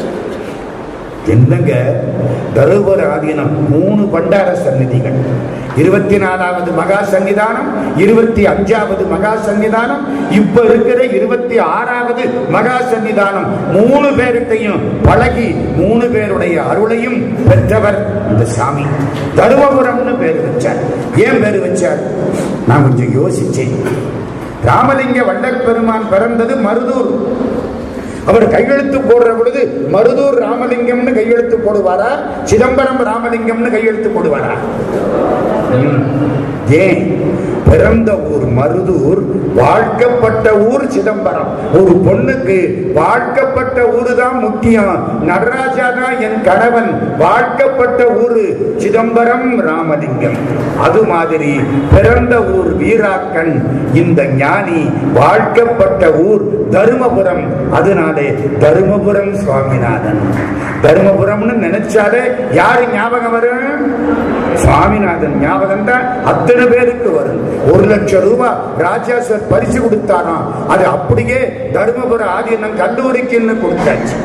என்னங்க தருமபுர ஆதீனம் மூணு பண்டார சந்நிதிகள் இருபத்தி நாலாவது மகா சன்னிதானம் இருபத்தி அஞ்சாவது மகா சன்னிதானம் இப்ப இருக்கிற இருபத்தி ஆறாவது மகா சன்னிதானம் மூணு பேருக்கையும் பழகி மூணு பேருடைய அருளையும் பெற்றவர் இந்த சாமி தருமபுரம்னு பேர் வச்சார் ஏன் பேர் வச்சார் நான் கொஞ்சம் யோசிச்சேன் ராமலிங்க வள்ளற் பெருமான் பிறந்தது மருதூர் அவர் கையெழுத்து போடுற பொழுது மருதூர் ராமலிங்கம்னு கையெழுத்து போடுவாரா சிதம்பரம் ராமலிங்கம்னு கையெழுத்து போடுவாரா ம். ஏன் பிறந்த ஊர் மருதூர் வாழ்க்கப்பட்ட ஊர் சிதம்பரம் ஒரு பொண்ணுக்கு வாழ்க்கப்பட்ட ஊரு தான் முக்கியம் நடராஜா தான் என் கணவன் வாழ்க்கப்பட்ட ஊரு சிதம்பரம் ராமலிங்கம் அது மாதிரி பிறந்த ஊர் வீராக்கன் இந்த ஞானி வாழ்க்கப்பட்ட ஊர் தருமபுரம் அதனாலே தருமபுரம் சுவாமிநாதன் தருமபுரம்னு நினைச்சாலே யாரு ஞாபகம் வரும் சுவாமிநாதன் ஞாபகம் தான் அத்தனை பேருக்கு வரும் ஒரு லட்சம் ரூபாய் ராஜா சார் பரிசு கொடுத்தாராம் அது அப்படியே தருமபுர ஆதீனம் கல்லூரிக்குன்னு கொடுத்தாச்சு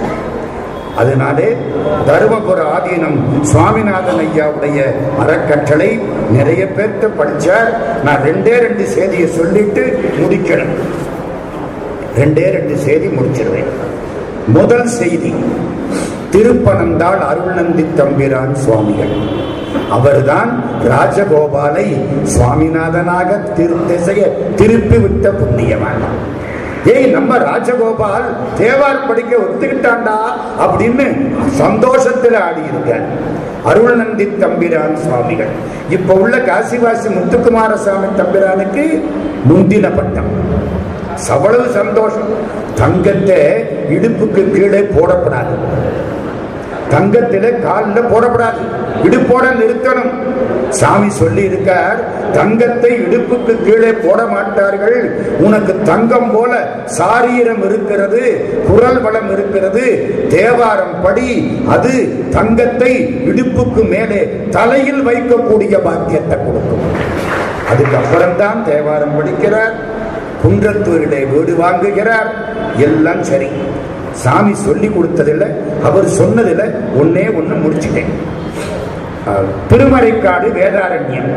அதனாலே தருமபுர ஆதீனம் சுவாமிநாதன் ஐயாவுடைய அறக்கட்டளை நிறைய பேர்த்த படிச்சார் நான் ரெண்டே ரெண்டு செய்தியை சொல்லிட்டு முடிக்கணும் ரெண்டே ரெண்டு செய்தி முடிச்சிருவேன் முதல் செய்தி திருப்பனந்தாள் அருள்நந்தி தம்பிரான் சுவாமிகள் அவர்தான் ராஜகோபாலை சுவாமிநாதனாக திரு திசைய திருப்பி விட்ட புண்ணியவான் ஏய் நம்ம ராஜகோபால் தேவார் படிக்க ஒத்துக்கிட்டாண்டா அப்படின்னு சந்தோஷத்துல ஆடி இருக்கார் அருள்நந்தி தம்பிரான் சுவாமிகள் இப்ப உள்ள காசிவாசி முத்துக்குமாரசாமி தம்பிரானுக்கு முந்தின பட்டம் அவ்வளவு சந்தோஷம் தங்கத்தை இடுப்புக்கு கீழே போடப்படாது தங்கத்தில காலில் போடப்படாது இடுப்போட நிறுத்தணும் சாமி சொல்லி இருக்கார் தங்கத்தை இடுப்புக்கு கீழே போட மாட்டார்கள் உனக்கு தங்கம் போல சாரீரம் இருக்கிறது குரல் வளம் இருக்கிறது தேவாரம் படி அது தங்கத்தை இடுப்புக்கு மேலே தலையில் வைக்கக்கூடிய பாக்கியத்தை கொடுக்கும் அதுக்கப்புறம்தான் தேவாரம் படிக்கிறார் குன்றத்தூரிலே வீடு வாங்குகிறார் எல்லாம் சரி சாமி சொல்லி கொடுத்ததில்ல அவர் சொன்னதில்ல ஒன்னே ஒண்ணு முடிச்சிட்டேன் அஹ், திருமறைக்காடு வேதாரண்யம்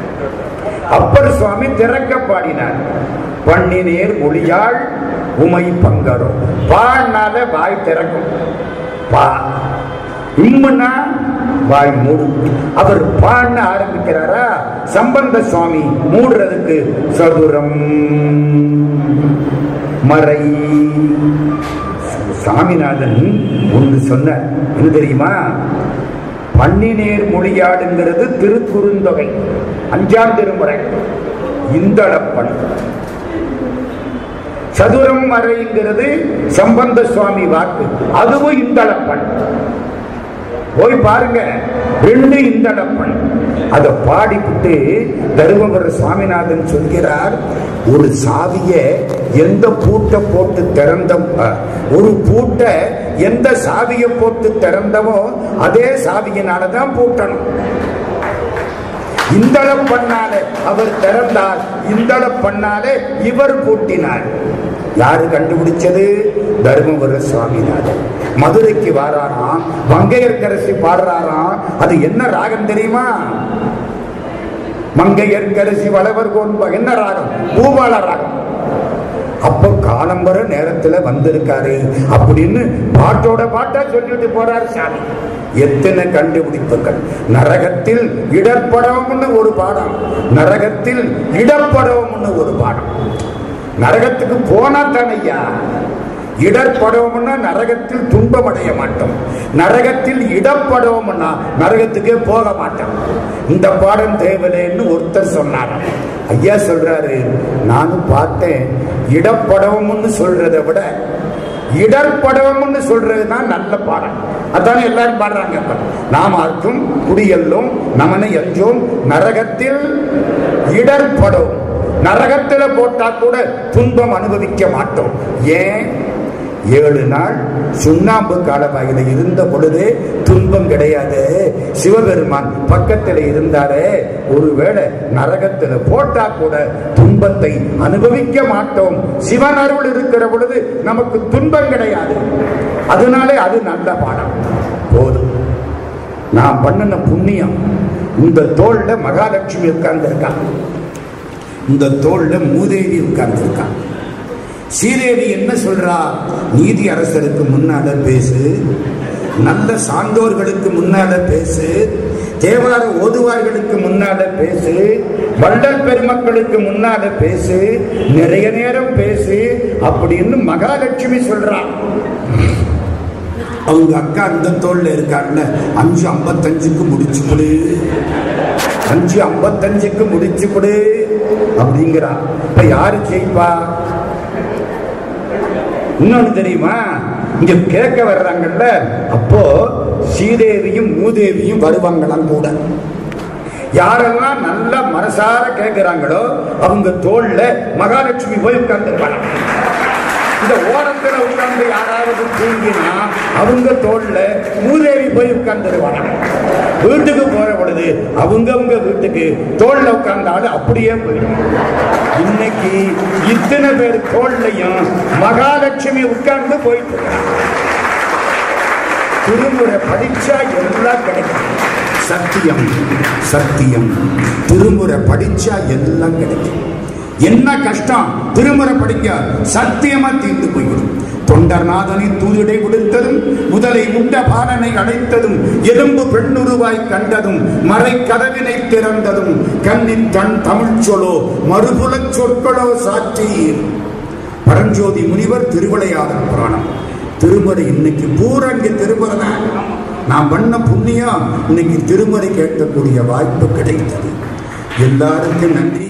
அப்பர் சுவாமி திறக்க பாடினார் பண்ணினேர் மொழியாள் உமை பங்கரும் பாடினால வாய் திறக்கும் பா இம்முன்னா வாய் மூடும் அவர் பாடின ஆரம்பிக்கிறாரா சம்பந்த சுவாமி மூடுறதுக்கு சதுரம் மறை சாமிநாதன் ஒன்று சொன்னார் என்ன தெரியுமா பன்னினேர் மொழியாடுங்கிறது திருக்குறுந்தொகை அஞ்சாம் திருமுறை இந்தளப்பன் சதுரம் மறைங்கிறது சம்பந்த சுவாமி வாக்கு அதுவும் இந்தளப்பன் போய் பாருங்க ரெண்டு இந்தளப்பன் அதை பாடிவிட்டு தருமபுர சுவாமிநாதன் சொல்கிறார் ஒரு சாவிய எந்த பூட்டை போட்டு திறந்த அஹ், ஒரு பூட்டை எந்த சாவியை போட்டு திறந்தவோ அதே சாவியினால தான் பூட்டணும் இந்தள பண்ணாலே அவர் திறந்தார் இந்தள பண்ணாலே இவர் பூட்டினார் யாரு கண்டுபிடிச்சது தருமபுர சுவாமிநாதன் மதுரைக்கு வாராராம் மங்கையர்க்கரசி பாடுறாராம் அது என்ன ராகம் தெரியுமா மங்கையர்க்கரசி வளவர் கோன்ப என்ன ராகம் பூபால ராகம் அப்போ காலம்பர நேரத்துல வந்திருக்காரு அப்படின்னு பாட்டோட பாட்டா சொல்லிட்டு போறாரு சாமி எத்தனை கண்டுபிடிப்புகள் நரகத்தில் இடர்படவும்னு ஒரு பாடம் நரகத்தில் இடப்படவும்னு ஒரு பாடம் நரகத்துக்கு போனா தானையா இடர்படவும்னா நரகத்தில் துன்பம் அடைய மாட்டோம் நரகத்தில் இடப்படவும்னா நரகத்துக்கே போக மாட்டோம் இந்த பாடம் தேவையில்லைன்னு ஒருத்தர் சொன்னார் ஐயா சொல்றாரு நானும் பார்த்தேன் இடப்படவும்னு சொல்றதை விட இடர்படவும்னு சொல்றதுதான் நல்ல பாடம் அதானே எல்லாரும் பாடுறாங்க இப்ப நாமார்க்கும் குடியல்லும் நமனை எஞ்சோம் நரகத்தில் இடர்படவும் நரகத்துல போட்டா கூட துன்பம் அனுபவிக்க மாட்டோம் ஏன் ஏழு நாள் சுண்ணாம்பு காலவாயில இருந்த பொழுது துன்பம் கிடையாது சிவபெருமான் பக்கத்துல இருந்தாரே ஒருவேளை நரகத்துல போட்டா கூட துன்பத்தை அனுபவிக்க மாட்டோம் சிவன் அருள் இருக்கிற பொழுது நமக்கு துன்பம் கிடையாது அதனாலே அது நல்ல பாடம் போதும் நான் பண்ணின புண்ணியம் இந்த தோல்ல மகாலட்சுமி உட்கார்ந்து இருக்காங்க இந்த தோல்ல மூதேவி உட்கார்ந்து இருக்காங்க சீதேவி என்ன சொல்றா நீதி அரசருக்கு முன்னால பேசு நல்ல சான்றோர்களுக்கு முன்னால பேசு தேவார ஓதுவார்களுக்கு முன்னால பேசு வள்ளல் பெருமக்களுக்கு முன்னால பேசு நிறைய நேரம் பேசு அப்படின்னு மகாலட்சுமி சொல்றா அவங்க அக்கா அந்த தோல்ல இருக்காங்கல்ல அஞ்சு ஐம்பத்தஞ்சுக்கு முடிச்சு கொடு அஞ்சு ஐம்பத்தஞ்சுக்கு முடிச்சு கொடு அப்படிங்கிறா இப்ப யாரு ஜெயிப்பா இன்னொன்னு தெரியுமா இங்க கேட்க வர்றாங்கல்ல அப்போ ஸ்ரீதேவியும் மூதேவியும் வருவாங்களாம் கூட யாரெல்லாம் நல்ல மனசார கேட்கிறாங்களோ அவங்க தோல்ல மகாலட்சுமி போய் உட்கார்ந்துருப்பாங்க இந்த ஓரத்துல உட்கார்ந்து யாராவது தூங்கினா அவங்க தோல்ல மூதேவி போய் உட்கார்ந்துருவாங்க வீட்டுக்கு போற பொழுது அவங்கவங்க வீட்டுக்கு தோல்ல உட்கார்ந்தாலும் அப்படியே போயிடும் இன்னைக்கு இத்தனை பேர் தோல்லையும் மகாலட்சுமி உட்கார்ந்து போயிட்டு இருக்காங்க. திருமுறை படிச்சா எல்லாம் கிடைக்கும் சத்தியம் சத்தியம் திருமுறை படிச்சா எல்லாம் கிடைக்கும் என்ன கஷ்டம் திருமுறை படிக்க சத்தியமா தீர்ந்து போய்விடும் தொண்டர்நாதனை தூதிடை கொடுத்ததும் முதலை உண்ட பாலனை அடைத்ததும் எலும்பு பெண்ணுருவாய் கண்டதும் மறை கதவினை திறந்ததும் கண்ணின் தன் தமிழ் சொல்லோ மறுபுலச் சொற்களோ சாற்றீர் பரஞ்சோதி முனிவர் திருவிளையாடல் புராணம் திருமறை இன்னைக்கு பூரா இங்க திருமறை தான் நான் பண்ண புண்ணியம் இன்னைக்கு திருமறை கேட்கக்கூடிய வாய்ப்பு கிடைத்தது எல்லாருக்கும் நன்றி